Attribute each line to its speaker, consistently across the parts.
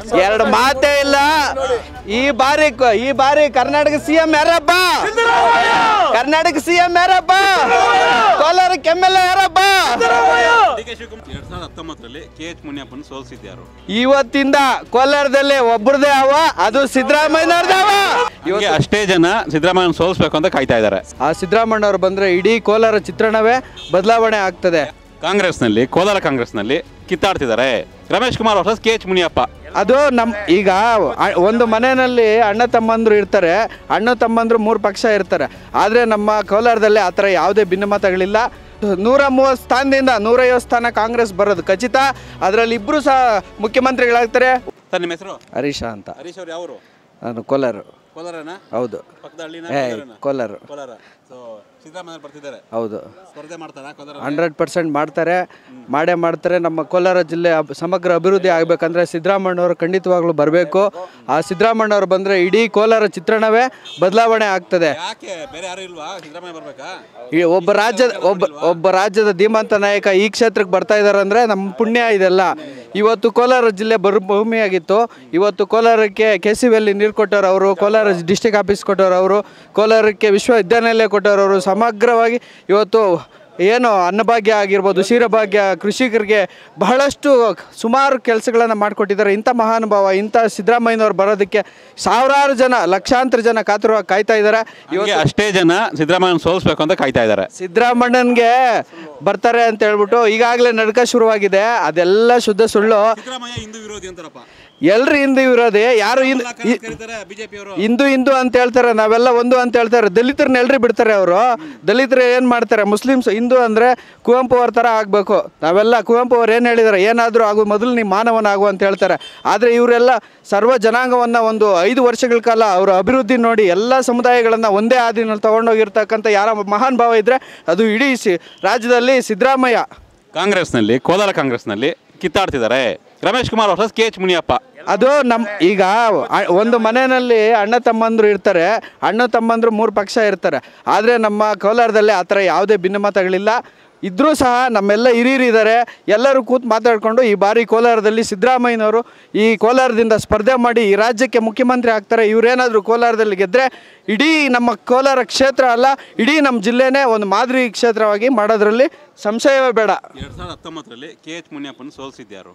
Speaker 1: ಎರಡು ಮಾತೇ ಇಲ್ಲ ಈ ಬಾರಿ ಈ ಬಾರಿ ಕರ್ನಾಟಕ ಸಿಎಂ ಯಾರಪ್ಪ ಕರ್ನಾಟಕ ಸಿಎಂ ಯಾರಪ್ಪ ಕೋಲಾರಕ್ಕೆ ಎಮ್ ಎಲ್ ಎ ಯಾರಪ್ಪ
Speaker 2: ಡಿ ಕೆ ಶಿವಕುಮಾರ್ ಎರಡ್ ಸಾವಿರದ ಹತ್ತೊಂಬತ್ತರಲ್ಲಿ ಕೆ ಎಚ್ ಮುನಿಯಪ್ಪನ ಸೋಲಿಸಿದ್ಯಾರು
Speaker 1: ಇವತ್ತಿಂದ ಕೋಲಾರದಲ್ಲಿ ಒಬ್ಬರದೇ ಅವ ಅದು ಸಿದ್ದರಾಮಯ್ಯನವ್ರದೇ ಅವ
Speaker 2: ಹೀಗೆ ಅಷ್ಟೇ ಜನ ಸಿದ್ದರಾಮಯ್ಯನ ಸೋಲಿಸ್ಬೇಕು ಅಂತ ಕಾಯ್ತಾ ಇದ್ದಾರೆ
Speaker 1: ಆ ಸಿದ್ದರಾಮಯ್ಯನವ್ರು ಬಂದ್ರೆ ಇಡೀ ಕೋಲಾರ ಚಿತ್ರಣವೇ ಬದಲಾವಣೆ ಆಗ್ತದೆ
Speaker 2: ಕಾಂಗ್ರೆಸ್ನಲ್ಲಿ ಕೋಲಾರ ಕಾಂಗ್ರೆಸ್ನಲ್ಲಿ ಕಿತ್ತಾಡ್ತಿದ್ದಾರೆ Ramesh Kumar versus K H Muniyappa
Speaker 1: ಅದು ನಮ್ ಈಗ ಅ- ಒಂದು ಮನೆಯಲ್ಲಿ ಅಣ್ಣ ತಮ್ಮಂದ್ರು ಇರ್ತಾರೆ ಅಣ್ಣ ತಮ್ಮಂದ್ರು ಮೂರು ಪಕ್ಷ ಇರ್ತಾರೆ ಆದರೆ ನಮ್ಮ ಕೋಲಾರದಲ್ಲಿ ಆ ಥರ ಯಾವುದೇ ಭಿನ್ನಮತಗಳಿಲ್ಲ ನೂರ ಮೂವತ್ತು ಸ್ಥಾನದಿಂದ ನೂರೈವತ್ತು ಸ್ಥಾನ ಕಾಂಗ್ರೆಸ್ ಬರೋದು ಖಚಿತ ಅದರಲ್ಲಿ ಇಬ್ಬರು ಸಹ ಮುಖ್ಯಮಂತ್ರಿಗಳಾಗ್ತಾರೆ
Speaker 2: ಸರ್ ನಿಮ್ಮ ಹೆಸರು
Speaker 1: ಹರೀಶ ಅಂತ
Speaker 2: ಹರೀಶ್ ಅವ್ರು ಯಾವರು
Speaker 1: ನಾನು ಕೋಲಾರ
Speaker 2: ಕೋಲಾರನ
Speaker 1: ಹೌದು
Speaker 2: ಪಕ್ಕದ ಹಳ್ಳಿನ
Speaker 1: ಏ
Speaker 2: ಕೋಲಾರನ?
Speaker 1: ಕೋಲಾರ
Speaker 2: ಕೋಲಾರ ಸೊ ಸಿದ್ದರಾಮಯ್ಯ ಬರ್ತಿದ್ದಾರೆ
Speaker 1: ಹೌದು
Speaker 2: ಸ್ಪರ್ಧೆ ಮಾಡ್ತಾರಾ ಕೋಲಾರ
Speaker 1: ಹಂಡ್ರೆಡ್ ಪರ್ಸೆಂಟ್ ಮಾಡ್ತಾರೆ ಮಾಡೇ ಮಾಡ್ತಾರೆ ನಮ್ಮ ಕೋಲಾರ ಜಿಲ್ಲೆ ಅಬ್- ಸಮಗ್ರ ಅಭಿವೃದ್ಧಿ ಆಗಬೇಕಂದ್ರೆ ಸಿದ್ದರಾಮಣ್ಣವರು ಖಂಡಿತವಾಗ್ಲೂ ಬರಬೇಕು ಆ ಸಿದ್ದರಾಮಣ್ಣವ್ರು ಬಂದರೆ ಇಡೀ ಕೋಲಾರ ಚಿತ್ರಣವೇ ಬದಲಾವಣೆ ಆಗ್ತದೆ
Speaker 2: ಯಾಕೆ ಬೇರೆ ಯಾರು ಇಲ್ವಾ ಸಿದ್ದರಾಮಯ್ಯ ಬರ್ಬೇಕಾ
Speaker 1: ಈ ಒಬ್ಬ ರಾಜ್ಯದ ಒಬ್ಬ ಒಬ್ಬ ರಾಜ್ಯದ ಧೀಮಂತ ನಾಯಕ ಈ ಕ್ಷೇತ್ರಕ್ಕೆ ಬರ್ತಾ ಇದ್ದಾರೆ ಅಂದರೆ ನಮ್ಮ ಪುಣ್ಯ ಇದೆಲ್ಲ ಇವತ್ತು ಕೋಲಾರ ಜಿಲ್ಲೆ ಬರು ಭೂಮಿಯಾಗಿತ್ತು ಇವತ್ತು ಕೋಲಾರಕ್ಕೆ ಕೆ ಸಿ ವಿ ನೀರು ಕೊಟ್ಟವ್ರು ಅವರು ಕೋಲಾರ ಡಿಸ್ಟಿಕ್ ಆಫೀಸ್ ಕೊಟ್ಟವ್ರು ಅವರು ಕೋಲಾರಕ್ಕೆ ವಿಶ್ವವಿದ್ಯಾನಿಲಯ ಕೊಟ್ಟವ್ರು ಅವರು ಸಮಗ್ರವಾಗಿ ಇವತ್ತು ಏನು ಅನ್ನಭಾಗ್ಯ ಆಗಿರ್ಬೋದು ಕ್ಷೀರಭಾಗ್ಯ ಕೃಷಿಕರಿಗೆ ಬಹಳಷ್ಟು ಸುಮಾರು ಕೆಲಸಗಳನ್ನು ಮಾಡಿಕೊಟ್ಟಿದ್ದಾರೆ ಇಂಥ ಮಹಾನುಭಾವ ಇಂಥ ಸಿದ್ದರಾಮಯ್ಯನವ್ರು ಬರೋದಕ್ಕೆ ಸಾವಿರಾರು ಜನ ಲಕ್ಷಾಂತರ ಜನ ಕಾತುರವಾಗಿ ಕಾಯ್ತಾ ಇದ್ದಾರೆ
Speaker 2: ಹೀಗೆ ಅಷ್ಟೇ ಜನ ಸಿದ್ದರಾಮಯ್ಯನ ಸೋಲಿಸ್ಬೇಕು ಅಂತ ಕಾಯ್ತಾ ಇದ್ದಾರೆ
Speaker 1: ಸಿದ್ದರಾಮಣ್ಣನ್ಗೆ ಬರ್ತಾರೆ ಅಂತ ಹೇಳ್ಬಿಟ್ಟು ಈಗಾಗಲೇ ನಡ್ಕ ಶುರುವಾಗಿದೆ ಅದೆಲ್ಲ ಶುದ್ಧ ಸುಳ್ಳು
Speaker 2: ಸಿದ್ದರಾಮಯ್ಯ ಹಿಂದೂ ವಿರೋಧಿ ಅಂತಾರಪ್ಪ
Speaker 1: ಎಲ್ರು ಹಿಂದೂ ಇರೋದೇ ಯಾರು ಹಿಂದ್- ಇ-
Speaker 2: ಕರೀತಾರೆ ಬಿಜೆಪಿ ಅವರು
Speaker 1: ಹಿಂದೂ ಹಿಂದೂ ಅಂತ ಹೇಳ್ತಾರೆ ನಾವೆಲ್ಲ ಒಂದು ಅಂತ ಹೇಳ್ತಾರೆ ದಲಿತರನ್ನ ಎಲ್ರಿ ಬಿಡ್ತಾರೆ ಅವರು ದಲಿತರು ಏನು ಮಾಡ್ತಾರೆ ಮುಸ್ಲಿಮ್ಸ್ ಹಿಂದೂ ಅಂದರೆ ಕುವೆಂಪು ಅವ್ರ ಥರ ಆಗಬೇಕು ನಾವೆಲ್ಲ ಕುವೆಂಪು ಅವ್ರು ಏನು ಹೇಳಿದ್ದಾರೆ ಏನಾದರೂ ಆಗು ಮೊದಲು ನೀವು ಮಾನವನಾಗು ಅಂತ ಹೇಳ್ತಾರೆ ಆದರೆ ಇವರೆಲ್ಲ ಸರ್ವ ಜನಾಂಗವನ್ನು ಒಂದು ಐದು ವರ್ಷಗಳ ಕಾಲ ಅವರ ಅಭಿವೃದ್ಧಿ ನೋಡಿ ಎಲ್ಲ ಸಮುದಾಯಗಳನ್ನು ಒಂದೇ ಹಾದಿನಲ್ಲಿ ತೊಗೊಂಡೋಗಿರ್ತಕ್ಕಂಥ ಯಾರ ಮಹಾನ್ ಭಾವ ಇದ್ದರೆ ಅದು ಇಡೀ ಸಿ ರಾಜ್ಯದಲ್ಲಿ ಸಿದ್ದರಾಮಯ್ಯ
Speaker 2: ಕಾಂಗ್ರೆಸ್ನಲ್ಲಿ ಕೋಲಾರ ಕಾಂಗ್ರೆಸ್ನಲ್ಲಿ ಕಿತ್ತಾಡ್ತಿದ್ದಾರೆ Ramesh Kumar versus K H Muniyappa
Speaker 1: ಅದು ನಮ್ಮ ಈಗ ಅ- ಒಂದು ಮನೆಯಲ್ಲಿ ಅಣ್ಣ ತಮ್ಮಂದ್ರು ಇರ್ತಾರೆ ಅಣ್ಣ ತಮ್ಮಂದ್ರು ಮೂರು ಪಕ್ಷ ಇರ್ತಾರೆ ಆದರೆ ನಮ್ಮ ಕೋಲಾರದಲ್ಲಿ ಆ ಥರ ಯಾವುದೇ ಭಿನ್ನಮತಗಳಿಲ್ಲ ಇದ್ರೂ ಸಹ ನಮ್ಮೆಲ್ಲ ಹಿರಿಯರು ಇದ್ದಾರೆ ಎಲ್ಲರೂ ಕೂತು ಮಾತಾಡಿಕೊಂಡು ಈ ಬಾರಿ ಕೋಲಾರದಲ್ಲಿ ಸಿದ್ದರಾಮಯ್ಯನವರು ಈ ಕೋಲಾರದಿಂದ ಸ್ಪರ್ಧೆ ಮಾಡಿ ಈ ರಾಜ್ಯಕ್ಕೆ ಮುಖ್ಯಮಂತ್ರಿ ಆಗ್ತಾರೆ ಇವರೇನಾದರೂ ಕೋಲಾರದಲ್ಲಿ ಗೆದ್ದರೆ ಇಡೀ ನಮ್ಮ ಕೋಲಾರ ಕ್ಷೇತ್ರ ಅಲ್ಲ ಇಡೀ ನಮ್ಮ ಜಿಲ್ಲೆನೇ ಒಂದು ಮಾದರಿ ಕ್ಷೇತ್ರವಾಗಿ ಮಾಡೋದ್ರಲ್ಲಿ ಸಂಶಯವೇ ಬೇಡ
Speaker 2: ಎರಡ್ ಸಾವಿರದ ಹತ್ತೊಂಬತ್ತರಲ್ಲಿ ಕೆ ಎಚ್ ಮುನಿಯಪ್ಪನ ಸೋಲಿಸಿದ್ಯಾರು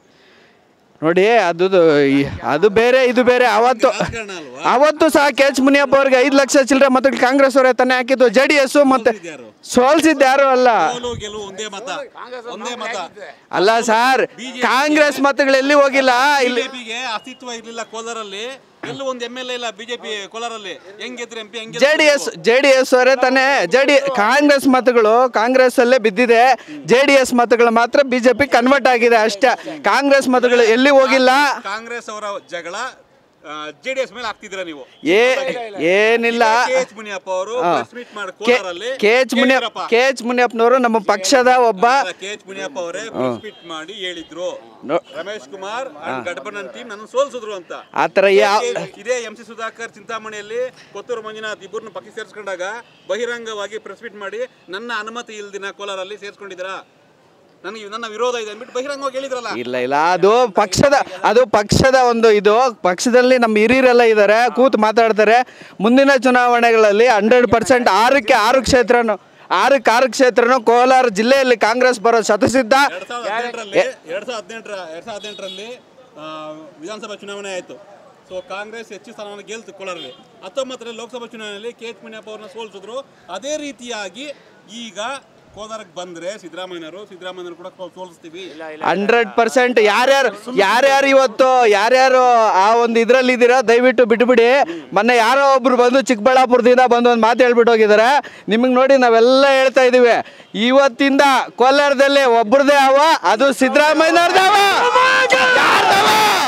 Speaker 1: ನೋಡಿ ಅದು ಈ- ಅದು ಬೇರೆ ಇದು ಬೇರೆ ಅವತ್ತು
Speaker 2: ರಾಜಕಾರಣ ಅಲ್ವಾ
Speaker 1: ಅವತ್ತು ಸಹ ಕೆ ಎಚ್ ಮುನಿಯಪ್ಪ ಅವರಿಗೆ ಐದು ಲಕ್ಷ ಚಿಲ್ಲರೆ ಮತ್ತು ಕಾಂಗ್ರೆಸ್ ಅವರೇ ತಾನೇ ಹಾಕಿದ್ದು ಜೆ ಡಿ ಎಸ್ ಮತ್ತೆ
Speaker 2: ಯಾರು
Speaker 1: ಸೋಲ್ಸಿದ್ದು ಯಾರು ಅಲ್ಲ
Speaker 2: ಸೋಲು ಗೆಲುವು ಒಂದೇ ಮತ ಒಂದೇ ಮತ
Speaker 1: ಅಲ್ಲ ಸರ್ ಕಾಂಗ್ರೆಸ್ ಮತಗಳು ಎಲ್ಲಿ ಹೋಗಿಲ್ಲ ಇಲ್ಲಿ
Speaker 2: ಬಿಜೆಪಿಗೆ ಅಸ್ತಿತ್ವ ಇರ್ಲಿಲ್ಲ ಕೋಲಾರಲ್ಲಿ ಎಲ್ಲೂ ಒಂದು ಎಂ ಎಲ್ ಎ ಇಲ್ಲ ಬಿಜೆಪಿ ಕೋಲಾರಲ್ಲಿ ಹೆಂಗಿದ್ರೆ ಎಂ ಪಿ ಹೆಂಗೆ
Speaker 1: J D S J D S ಅವರೇ ತಾನೇ ಜೆ ಡಿ ಕಾಂಗ್ರೆಸ್ ಮತಗಳು ಕಾಂಗ್ರೆಸ್ ಅಲ್ಲೇ ಬಿದ್ದಿದೆ ಜೆ ಡಿ ಎಸ್ ಮತಗಳು ಮಾತ್ರ ಬಿಜೆಪಿ ಕನ್ವರ್ಟ್ ಆಗಿದೆ ಅಷ್ಟೇ ಕಾಂಗ್ರೆಸ್ ಮತಗಳು ಎಲ್ಲಿ ಹೋಗಿಲ್ಲ
Speaker 2: ಕಾಂಗ್ರೆಸ್ ಅವರ ಜಗಳ ಜೆ ಡಿ ಎಸ್ ಮೇಲೆ ಹಾಕ್ತಿದ್ರ ನೀವು
Speaker 1: ಏ ಏನಿಲ್ಲ
Speaker 2: ಕೆ ಎಚ್ ಮುನಿಯಪ್ಪ ಅವರು ಪ್ರೆಸ್ ಮೀಟ್ ಮಾಡಿ
Speaker 1: ಕೆ
Speaker 2: ಕೋಲಾರಲ್ಲಿ
Speaker 1: K H Muniyappa K H ಮುನಿಯಪ್ಪನವರು ನಮ್ಮ ಪಕ್ಷದ ಒಬ್ಬ
Speaker 2: ಕೆ ಎಚ್ ಮುನಿಯಪ್ಪ ಅವರೇ ಪ್ರೆಸ್ ಮೀಟ್ ಮಾಡಿ ಹೇಳಿದ್ರು
Speaker 1: ನೋ-
Speaker 2: ರಮೇಶ್ ಕುಮಾರ್ ಅಂಡ್ ಗಠಬಂಧನ್ ಟೀಮ್ ನನ್ನ ಸೋಲ್ಸಿದ್ರು ಅಂತ
Speaker 1: ಆ ಥರ ಯಾವ
Speaker 2: ಇದೇ ಎಂ ಸಿ ಸುಧಾಕರ್ ಚಿಂತಾಮಣಿಯಲ್ಲಿ ಕೊತ್ತೂರು ಮಂಜುನಾಥ್ ಇಬ್ಬರನ್ನ ಪಕ್ಷ ಸೇರಿಸ್ಕೊಂಡಾಗ ಬಹಿರಂಗವಾಗಿ ಪ್ರೆಸ್ ಮೀಟ್ ಮಾಡಿ ನನ್ನ ಅನುಮತಿ ಇಲ್ದಿನ ಕೋಲಾರಲ್ಲಿ ಸೇರಿಸ್ಕೊಂಡಿದ್ದೀರಾ ನನಗೆ ನನ್ನ ವಿರೋಧ ಇದೆ ಅಂದ್ಬಿಟ್ಟು ಬಹಿರಂಗವಾಗಿ ಹೇಳಿದ್ರಲ್ಲ
Speaker 1: ಇಲ್ಲ ಇಲ್ಲ ಅದು ಪಕ್ಷದ ಅದು ಪಕ್ಷದ ಒಂದು ಇದು ಪಕ್ಷದಲ್ಲಿ ನಮ್ಮ ಹಿರಿಯರೆಲ್ಲ ಇದ್ದಾರೆ ಕೂತು ಮಾತಾಡ್ತಾರೆ ಮುಂದಿನ ಚುನಾವಣೆಗಳಲ್ಲಿ ಹಂಡ್ರೆಡ್ ಪರ್ಸೆಂಟ್ ಆರಕ್ಕೆ ಆರು ಕ್ಷೇತ್ರನು ಆರಕ್ಕೆ ಆರು ಕ್ಷೇತ್ರನು ಕೋಲಾರ ಜಿಲ್ಲೆಯಲ್ಲಿ ಕಾಂಗ್ರೆಸ್ ಬರೋ ಶತಸಿದ್ಧ
Speaker 2: ಎರಡ್ ಸಾವಿರದ ಹದಿನೆಂಟರಲ್ಲಿ ಎರಡ್ ಸಾವಿರದ ಹದಿನೆಂಟರ ಎರಡ್ ಸಾವಿರದ ಹದಿನೆಂಟರಲ್ಲಿ ವಿಧಾನಸಭಾ ಚುನಾವಣೆ ಆಯಿತು ಸೊ ಕಾಂಗ್ರೆಸ್ ಹೆಚ್ಚು ಸ್ಥಾನವನ್ನು ಗೆಲ್ತು ಕೋಲಾರಲ್ಲಿ ಹತ್ತೊಂಬತ್ತರಲ್ಲಿ ಲೋಕಸಭಾ ಚುನಾವಣೆಯಲ್ಲಿ ಕೆ ಎಚ್ ಮುನಿಯಪ್ಪ ಅವ್ರನ್ನ ಸೋಲಿಸಿದ್ರು ಅದೇ ರೀತಿಯಾಗಿ ಈಗ ಕೋಲಾರಕ್ಕೆ ಬಂದ್ರೆ ಸಿದ್ದರಾಮಯ್ಯನವರು ಸಿದ್ದರಾಮಯ್ಯನವರು ಕೂಡ ಸೋ- ಸೋಲಿಸ್ತೀವಿ
Speaker 1: ಹಂಡ್ರೆಡ್ ಪರ್ಸೆಂಟ್ ಯಾರ್ಯಾರು ಯಾರ್ಯಾರು ಇವತ್ತು ಯಾರ್ಯಾರು ಆ ಒಂದು ಇದರಲ್ಲಿ ಇದ್ದೀರಾ ದಯವಿಟ್ಟು ಬಿಟ್ಬಿಡಿ ಮೊನ್ನೆ ಯಾರೋ ಒಬ್ರು ಬಂದು ಚಿಕ್ಕಬಳ್ಳಾಪುರದಿಂದ ಬಂದು ಒಂದು ಮಾತು ಹೇಳ್ಬಿಟ್ಟು ಹೋಗಿದ್ದಾರೆ ನಿಮಗೆ ನೋಡಿ ನಾವೆಲ್ಲ ಹೇಳ್ತಾ ಇದೀವಿ ಇವತ್ತಿಂದ ಕೋಲಾರದಲ್ಲಿ ಒಬ್ರದೇ ಅವ ಅದು ಸಿದ್ದರಾಮಯ್ಯನವ್ರದೇ ಅವ ಯಾರ್ದವ?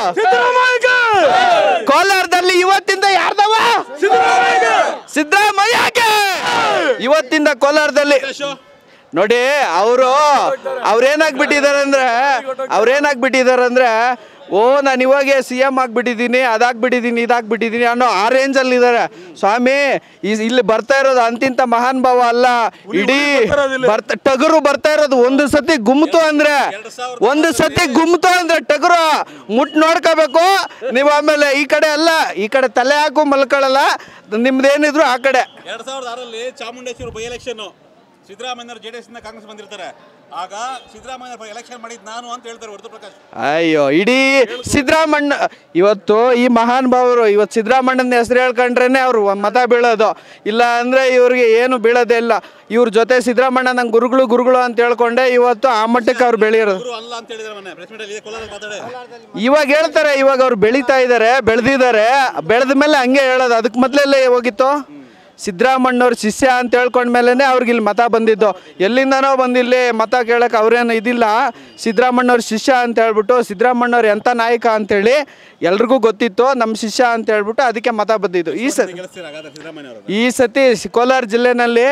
Speaker 1: ಕೋಲಾರದಲ್ಲಿ ಇವತ್ತಿಂದ ಯಾರ್ದವ ಸಿದ್ದರಾಮಯ್ಯಗೆ ಇವತ್ತಿಂದ ಕೋಲಾರದಲ್ಲಿ ನೋಡಿ ಅವರು ಅವ್ರೇನಾಗ್ಬಿಟ್ಟಿದ್ದಾರೆ ಅಂದ್ರೆ ಅವ್ರೇನಾಗ್ಬಿಟ್ಟಿದ್ದಾರೆ ಅಂದ್ರೆ ಓ ನಾನು ಇವಾಗೆ ಸಿ ಎಮ್ ಆಗ್ಬಿಟ್ಟಿದ್ದೀನಿ ಅದಾಗ್ಬಿಟ್ಟಿದ್ದೀನಿ ಇದಾಗ್ಬಿಟ್ಟಿದ್ದೀನಿ ಅನ್ನೋ ಆ ರೇಂಜಲ್ಲಿ ಇದ್ದಾರೆ ಸ್ವಾಮಿ ಈ- ಇಲ್ಲಿ ಬರ್ತಾ ಇರೋದು ಅಂತಿಂತ ಮಹಾನ್ ಭಾವ ಅಲ್ಲ ಇಡೀ ಬರ್ತ ಟಗರು ಬರ್ತಾ ಇರೋದು ಒಂದು ಸತಿ ಗುಮ್ತು ಅಂದ್ರೆ ಒಂದು ಸತಿ ಗುಮ್ತು ಅಂದ್ರೆ ಟಗರು ಮುಟ್ ನೋಡ್ಕೋಬೇಕು ನೀವು ಆಮೇಲೆ ಈ ಕಡೆ ಅಲ್ಲ ಈ ಕಡೆ ತಲೆ ಹಾಕು ಮಲ್ಕೊಳ್ಳಲ್ಲ ನಿಮ್ದೇನಿದ್ರು ಆ ಕಡೆ
Speaker 2: ಎರಡ್ ಸಾವಿರದ ಆರಲ್ಲಿ ಚಾಮುಂಡೇಶ್ವರಿ ಬೈ ಎಲೆಕ್ಷನ್ ಸಿದ್ದರಾಮಯ್ಯವರು ಜೆ ಡಿ ಎಸ್ ಕಾಂಗ್ರೆಸ್ ಬಂದಿರ್ತಾರೆ ಆಗ ಸಿದ್ದರಾಮಯ್ಯ ಎಲೆಕ್ಷನ್ ಮಾಡಿದ್ ನಾನು ಅಂತ ಹೇಳ್ತಾರೆ ಹೊರತು ಪ್ರಕಾಶ್
Speaker 1: ಅಯ್ಯೋ ಇಡೀ ಸಿದ್ದರಾಮಣ್ಣ ಇವತ್ತು ಈ ಮಹಾನ್ ಭಾವರು ಇವತ್ತು ಸಿದ್ದರಾಮಣ್ಣನ ಹೆಸರು ಹೇಳ್ಕೊಂಡ್ರೇನೆ ಅವ್ರು ಮತ ಬೀಳೋದು ಇಲ್ಲ ಅಂದರೆ ಇವ್ರಿಗೆ ಏನು ಬೀಳೋದೇ ಇಲ್ಲ ಇವ್ರ ಜೊತೆ ಸಿದ್ದರಾಮಣ್ಣ ನಂಗೆ ಗುರುಗಳು ಗುರುಗಳು ಅಂತ ಹೇಳ್ಕೊಂಡೆ ಇವತ್ತು ಆ ಮಟ್ಟಕ್ಕೆ ಅವ್ರು ಬೆಳೆಯೋದು
Speaker 2: ಗುರು ಅಲ್ಲ ಅಂತ ಹೇಳಿದ್ರೆ ಮೊನ್ನೆ ಪ್ರೆಸ್ ಮೀಟ್ ಅಲ್ಲಿ ಕೋಲಾರ ಮಾತಾಡೆ
Speaker 1: ಇವಾಗ ಹೇಳ್ತಾರೆ ಇವಾಗ ಅವ್ರು ಬೆಳೀತಾ ಇದ್ದಾರೆ ಬೆಳೆದಿದ್ದಾರೆ ಬೆಳೆದ ಮೇಲೆ ಹಂಗೆ ಹೇಳೋದು ಅದಕ್ಕೆ ಮೊದಲೆಲ್ಲ ಹೋಗಿತ್ತು ಸಿದ್ದರಾಮಣ್ಣವ್ರ ಶಿಷ್ಯ ಅಂತ ಹೇಳ್ಕೊಂಡ್ಮೇಲೆ ಅವ್ರಿಗೆ ಇಲ್ಲಿ ಮತ ಬಂದಿದ್ದು ಎಲ್ಲಿಂದನೋ ಬಂದಿಲ್ಲಿ ಮತ ಕೇಳಕ್ಕೆ ಅವ್ರೇನು ಇದಿಲ್ಲ ಸಿದ್ದರಾಮಣ್ಣವ್ರ ಶಿಷ್ಯ ಅಂತ ಹೇಳ್ಬಿಟ್ಟು ಸಿದ್ದರಾಮಣ್ಣವ್ರು ಎಂಥ ನಾಯಕ ಅಂತೇಳಿ ಎಲ್ರಿಗೂ ಗೊತ್ತಿತ್ತು ನಮ್ಮ ಶಿಷ್ಯ ಅಂತ ಹೇಳ್ಬಿಟ್ಟು ಅದಕ್ಕೆ ಮತ ಬಂದಿದ್ದು ಈ ಸ
Speaker 2: ಗೆಲ್ಲಿಸ್ತೀರ ಹಾಗಾದ್ರೆ ಸಿದ್ದರಾಮಯ್ಯ ಅವರು
Speaker 1: ಈ ಸತಿ ಸಿ- ಕೋಲಾರ ಜಿಲ್ಲೆನಲ್ಲಿ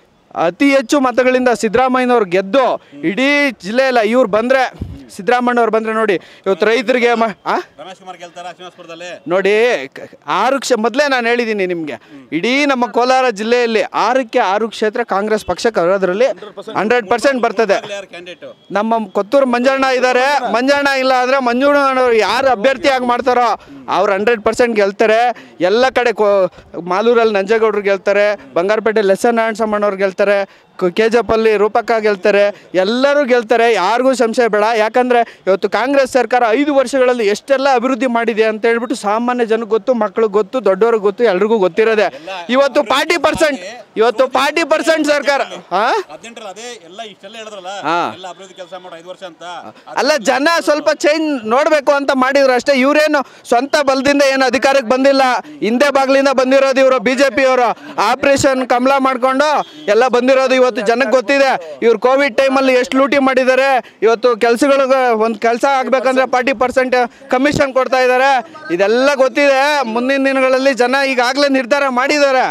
Speaker 1: ಅತಿ ಹೆಚ್ಚು ಮತಗಳಿಂದ ಸಿದ್ದರಾಮಯ್ಯನವ್ರು ಗೆದ್ದು ಇಡೀ ಜಿಲ್ಲೆ ಇಲ್ಲ ಇವ್ರು ಬಂದರೆ ಸಿದ್ದರಾಮಣ್ಣವ್ರು ಬಂದರೆ ನೋಡಿ ಇವತ್ತು ರೈತರಿಗೆ ಮ ಆ?
Speaker 2: ರಮೇಶ್ ಕುಮಾರ್ ಗೆಲ್ತಾರ ಶ್ರೀನಿವಾಸಪುರದಲ್ಲಿ
Speaker 1: ನೋಡಿ ಕ- ಆರು ಕ್ಷ ಮೊದಲೇ ನಾನು ಹೇಳಿದ್ದೀನಿ ನಿಮಗೆ ಇಡೀ ನಮ್ಮ ಕೋಲಾರ ಜಿಲ್ಲೆಯಲ್ಲಿ ಆರಕ್ಕೆ ಆರು ಕ್ಷೇತ್ರ ಕಾಂಗ್ರೆಸ್ ಪಕ್ಷಕ್ಕೆ ಅದರಲ್ಲಿ ಹಂಡ್ರೆಡ್ ಪರ್ಸೆಂಟ್ ಬರ್ತದೆ
Speaker 2: ಯಾರು ಕ್ಯಾಂಡಿಡೇಟ್
Speaker 1: ನಮ್ಮ ಕೊತ್ತೂರು ಮಂಜಣ್ಣ ಇದ್ದಾರೆ ಮಂಜಣ್ಣ ಇಲ್ಲ ಅಂದರೆ ಮಂಜುಣ್ಣನವರು ಯಾರು ಅಭ್ಯರ್ಥಿಯಾಗಿ ಮಾಡ್ತಾರೋ ಅವ್ರು ಹಂಡ್ರೆಡ್ ಪರ್ಸೆಂಟ್ ಗೆಲ್ತಾರೆ ಎಲ್ಲ ಕಡೆ ಕೋ ಮಾಲೂರಲ್ಲಿ ನಂಜೇಗೌಡರು ಗೆಲ್ತಾರೆ ಬಂಗಾರಪೇಟೆ ಲೆಸನ್ ನಾರಾಯಣಸಮ್ಮಣ್ಣವ್ರು ಗೆಲ್ತಾರೆ ಕೆ ಜಿ ಎಫ್ ಅಲ್ಲಿ ರೂಪಕ್ಕ ಗೆಲ್ತಾರೆ ಎಲ್ಲರೂ ಗೆಲ್ತಾರೆ ಯಾರಿಗೂ ಸಂಶಯ ಬೇಡ ಯಾಕಂದರೆ ಇವತ್ತು ಕಾಂಗ್ರೆಸ್ ಸರ್ಕಾರ ಐದು ವರ್ಷಗಳಲ್ಲಿ ಎಷ್ಟೆಲ್ಲ ಅಭಿವೃದ್ಧಿ ಮಾಡಿದೆ ಅಂತ ಹೇಳ್ಬಿಟ್ಟು ಸಾಮಾನ್ಯ ಜನಕ್ಕೆ ಗೊತ್ತು ಮಕ್ಳಿಗೆ ಗೊತ್ತು ದೊಡ್ಡವ್ರಿಗೆ ಗೊತ್ತು ಎಲ್ರಿಗೂ ಗೊತ್ತಿರೋದೆ ಇವತ್ತು ಫಾರ್ಟಿ ಪರ್ಸೆಂಟ್ ಇವತ್ತು ಫಾರ್ಟಿ ಪರ್ಸೆಂಟ್ ಸರ್ಕಾರ ಹಾಂ
Speaker 2: ಹದಿನೆಂಟರಲ್ಲಿ ಅದೇ ಎಲ್ಲ ಇಷ್ಟೆಲ್ಲ ಹೇಳಿದ್ರಲ್ಲ
Speaker 1: ಹಾ.
Speaker 2: ಎಲ್ಲ ಅಭಿವೃದ್ಧಿ ಕೆಲಸ ಮಾಡೋ ಐದು ವರ್ಷ ಅಂತ
Speaker 1: ಅಲ್ಲ ಜನ ಸ್ವಲ್ಪ ಚೇಂಜ್ ನೋಡಬೇಕು ಅಂತ ಮಾಡಿದ್ರು ಅಷ್ಟೇ ಇವರೇನು ಸ್ವಂತ ಬಲದಿಂದ ಏನು ಅಧಿಕಾರಕ್ಕೆ ಬಂದಿಲ್ಲ ಹಿಂದೆ ಬಾಗ್ಲಿಂದ ಬಂದಿರೋದು ಇವರು ಬಿ ಜೆ ಪಿಯವರು ಆಪರೇಷನ್ ಕಮಲ ಮಾಡ್ಕೊಂಡು ಎಲ್ಲ ಬಂದಿರೋದು ಇವತ್ತು ಜನಕ್ಕೆ ಗೊತ್ತಿದೆ ಇವ್ರು ಕೋವಿಡ್ ಟೈಮಲ್ಲಿ ಎಷ್ಟು ಲೂಟಿ ಮಾಡಿದ್ದಾರೆ ಇವತ್ತು ಕೆಲ್ಸಗಳಿಗೆ ಒಂದು ಕೆಲಸ ಆಗ್ಬೇಕಂದ್ರೆ ಫಾರ್ಟಿ ಪರ್ಸೆಂಟ್ ಕಮಿಷನ್ ಕೊಡ್ತಾ ಇದ್ದಾರೆ ಇದೆಲ್ಲ ಗೊತ್ತಿದೆ ಮುಂದಿನ ದಿನಗಳಲ್ಲಿ ಜನ ಈಗಾಗಲೇ ನಿರ್ಧಾರ ಮಾಡಿದ್ದಾರೆ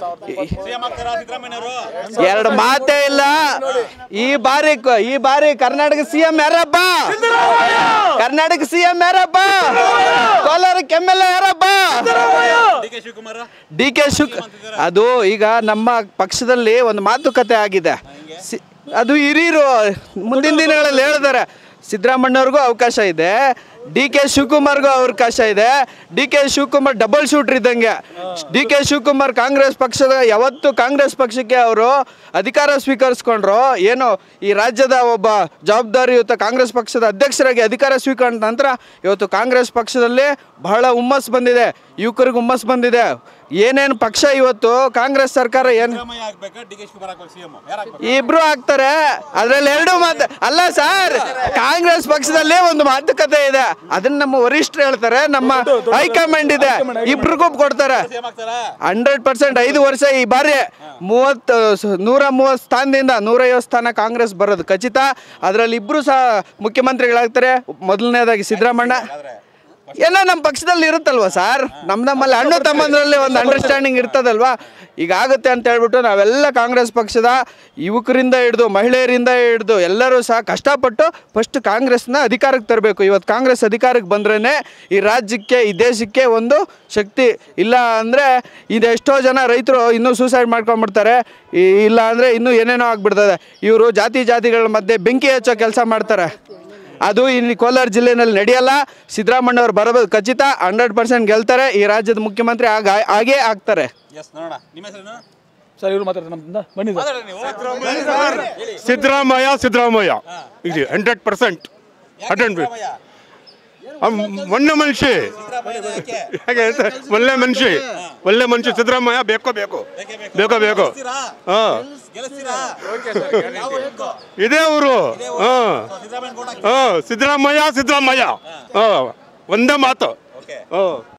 Speaker 2: ಸಿಎಂ ಆಗ್ತಾರ ಸಿದ್ದರಾಮಯ್ಯ ಅವರು
Speaker 1: ಎರಡು ಮಾತೇ ಇಲ್ಲ ಈ ಬಾರಿ ಕ- ಈ ಬಾರಿ ಕರ್ನಾಟಕ ಸಿಎಂ ಯಾರಪ್ಪ ಕರ್ನಾಟಕ ಸಿಎಂ ಯಾರಪ್ಪ ಕೋಲಾರಕ್ಕೆ ಎಮ್ ಎಲ್ ಎ ಯಾರಪ್ಪ
Speaker 2: D K Shivakumar
Speaker 1: D K Shiv ಅದು ಈಗ ನಮ್ಮ ಪಕ್ಷದಲ್ಲಿ ಒಂದು ಮಾತುಕತೆ ಆಗಿದೆ ಸಿ- ಅದು ಹಿರಿಯರು ಮುಂದಿನ ದಿನಗಳಲ್ಲಿ ಹೇಳಿದ್ದಾರೆ ಸಿದ್ದರಾಮಣ್ಣವ್ರಿಗೂ ಅವಕಾಶ ಇದೆ ಡಿ ಕೆ ಶಿವಕುಮಾರ್ಗೂ ಅವಕಾಶ ಇದೆ D K Shivakumar double shooter ಇದ್ದಂಗೆ ಡಿ ಕೆ ಶಿವಕುಮಾರ್ ಕಾಂಗ್ರೆಸ್ ಪಕ್ಷದ ಯಾವತ್ತು ಕಾಂಗ್ರೆಸ್ ಪಕ್ಷಕ್ಕೆ ಅವರು ಅಧಿಕಾರ ಸ್ವೀಕರಿಸ್ಕೊಂಡ್ರು ಏನು ಈ ರಾಜ್ಯದ ಒಬ್ಬ ಜವಾಬ್ದಾರಿಯುತ ಕಾಂಗ್ರೆಸ್ ಪಕ್ಷದ ಅಧ್ಯಕ್ಷರಾಗಿ ಅಧಿಕಾರ ಸ್ವೀಕರಿಸಿದ ನಂತರ ಇವತ್ತು ಕಾಂಗ್ರೆಸ್ ಪಕ್ಷದಲ್ಲಿ ಬಹಳ ಹುಮ್ಮಸ್ ಬಂದಿದೆ ಯುವಕರಿಗೆ ಹುಮ್ಮಸ್ ಬಂದಿದೆ ಏನೇನು ಪಕ್ಷ ಇವತ್ತು ಕಾಂಗ್ರೆಸ್ ಸರ್ಕಾರ ಏನು
Speaker 2: ಸಿದ್ದರಾಮಯ್ಯ ಆಗ್ಬೇಕಾ ಡಿ ಕೆ ಶಿವಕುಮಾರ್ ಆಗ್ಬೇಕು ಸಿಎಂ ಯಾರು ಆಗ್ಬೇಕು
Speaker 1: ಇಬ್ರು ಆಗ್ತಾರೆ ಅದ್ರಲ್ಲಿ ಎರಡು ಮಾತು ಅಲ್ಲ ಸರ್ ಕಾಂಗ್ರೆಸ್ ಪಕ್ಷದಲ್ಲಿ ಒಂದು ಮಾತುಕತೆ ಇದೆ ಅದನ್ನ ನಮ್ಮ ವರಿಷ್ಠರು ಹೇಳ್ತಾರೆ ನಮ್ಮ ಹೈಕಮಾಂಡ್ ಇದೆ ಇಬ್ರಿಗೂ ಕೊಡ್ತಾರೆ
Speaker 2: ಸಿಎಂ ಆಗ್ತಾರಾ
Speaker 1: ಹಂಡ್ರೆಡ್ ಪರ್ಸೆಂಟ್ ಐದು ವರ್ಷ ಈ ಬಾರಿ ಮೂವತ್ತು ಸ- ನೂರ ಮೂವತ್ತು ಸ್ಥಾನದಿಂದ ನೂರೈವತ್ತು ಸ್ಥಾನ ಕಾಂಗ್ರೆಸ್ ಬರೋದು ಖಚಿತ ಅದರಲ್ಲಿ ಇಬ್ಬರು ಸಹ ಮುಖ್ಯಮಂತ್ರಿಗಳಾಗ್ತಾರೆ ಮೊದಲನೇದಾಗಿ ಸಿದ್ದರಾಮಣ್ಣ ಎಲ್ಲ ನಮ್ಮ ಪಕ್ಷದಲ್ಲಿ ಇರುತ್ತಲ್ವಾ ಸರ್ ನಮ್ಮ ನಮ್ಮಲ್ಲಿ ಹಣ್ಣು ತಮ್ಮಂದ್ರಲ್ಲಿ ಒಂದು ಅಂಡರ್ಸ್ಟ್ಯಾಂಡಿಂಗ್ ಇರ್ತದಲ್ವಾ ಈಗ ಆಗುತ್ತೆ ಅಂತ ಹೇಳ್ಬಿಟ್ಟು ನಾವೆಲ್ಲ ಕಾಂಗ್ರೆಸ್ ಪಕ್ಷದ ಯುವಕರಿಂದ ಹಿಡಿದು ಮಹಿಳೆಯರಿಂದ ಹಿಡಿದು ಎಲ್ಲರೂ ಸಹ ಕಷ್ಟಪಟ್ಟು ಫಸ್ಟ್ ಕಾಂಗ್ರೆಸ್ನ ಅಧಿಕಾರಕ್ಕೆ ತರಬೇಕು ಇವತ್ತು ಕಾಂಗ್ರೆಸ್ ಅಧಿಕಾರಕ್ಕೆ ಬಂದ್ರೇ ಈ ರಾಜ್ಯಕ್ಕೆ ಈ ದೇಶಕ್ಕೆ ಒಂದು ಶಕ್ತಿ ಇಲ್ಲ ಅಂದರೆ ಇದು ಎಷ್ಟೋ ಜನ ರೈತರು ಇನ್ನೂ ಸೂಸೈಡ್ ಮಾಡ್ಕೊಂಡ್ಬಿಡ್ತಾರೆ ಈ- ಇಲ್ಲ ಅಂದರೆ ಇನ್ನೂ ಏನೇನೋ ಆಗ್ಬಿಡ್ತದೆ ಇವರು ಜಾತಿ ಜಾತಿಗಳ ಮಧ್ಯೆ ಬೆಂಕಿ ಹಚ್ಚೋ ಕೆಲಸ ಮಾಡ್ತಾರೆ ಅದು ಇಲ್ಲಿ ಕೋಲಾರ ಜಿಲ್ಲೆಯಲ್ಲಿ ನಡೆಯಲ್ಲ ಸಿದ್ದರಾಮಣ್ಣವ್ರು ಬರೋದು ಖಚಿತ ಹಂಡ್ರೆಡ್ ಪರ್ಸೆಂಟ್ ಗೆಲ್ತಾರೆ ಈ ರಾಜ್ಯದ ಮುಖ್ಯಮಂತ್ರಿ ಆಗ ಹಾಗೇ ಆಗ್ತಾರೆ
Speaker 2: ಎಸ್ ನೋಡೋಣ ನಿಮ್ಮ ಹೆಸರೇನು
Speaker 3: ಸರ್ ಇವ್ರು ಮಾತಾಡ್ತಾರೆ ನಮ್ಮಿಂದ ಬನ್ನಿ ಸರ್
Speaker 2: ಮಾತಾಡಿ ನೀವು
Speaker 4: ಸಿದ್ದರಾಮಯ್ಯ ಸಿದ್ದರಾಮಯ್ಯ ಇದು ಹಂಡ್ರೆಡ್ ಪರ್ಸೆಂಟ್ ಅಟೆಂಡ್
Speaker 2: ಸಿದ್ದರಾಮಯ್ಯ
Speaker 4: ಒಳ್ಳೆ ಮನುಷ್ಯ
Speaker 2: ಸಿದ್ದರಾಮಯ್ಯ ಯಾಕೆ
Speaker 4: ಹೇಗೆ ಅಂತ ಒಳ್ಳೆ ಮನುಷ್ಯ ಒಳ್ಳೆ ಮನುಷ್ಯ ಸಿದ್ದರಾಮಯ್ಯ ಬೇಕೋ ಬೇಕು
Speaker 2: ಬೇಕೇ ಬೇಕು.
Speaker 4: ಬೇಕೋ ಬೇಕು
Speaker 2: ಗೆಲ್ಲಿಸ್ತೀರಾ?
Speaker 4: ಹಾ
Speaker 2: ಗೆಲ್ಲಿಸ್ತೀರಾ ಯಾವ ಊರು?
Speaker 4: ಇದೇ ಊರು ಹಾ
Speaker 2: ಸಿದ್ದರಾಮಯ್ಯ ಗೋಡ್ ಹಾಕಿ
Speaker 4: ಹಾ ಸಿದ್ದರಾಮಯ್ಯ ಸಿದ್ದರಾಮಯ್ಯ ಹಾ ಒಂದೇ ಮಾತು
Speaker 2: ಓಕೆ
Speaker 4: ಹಾ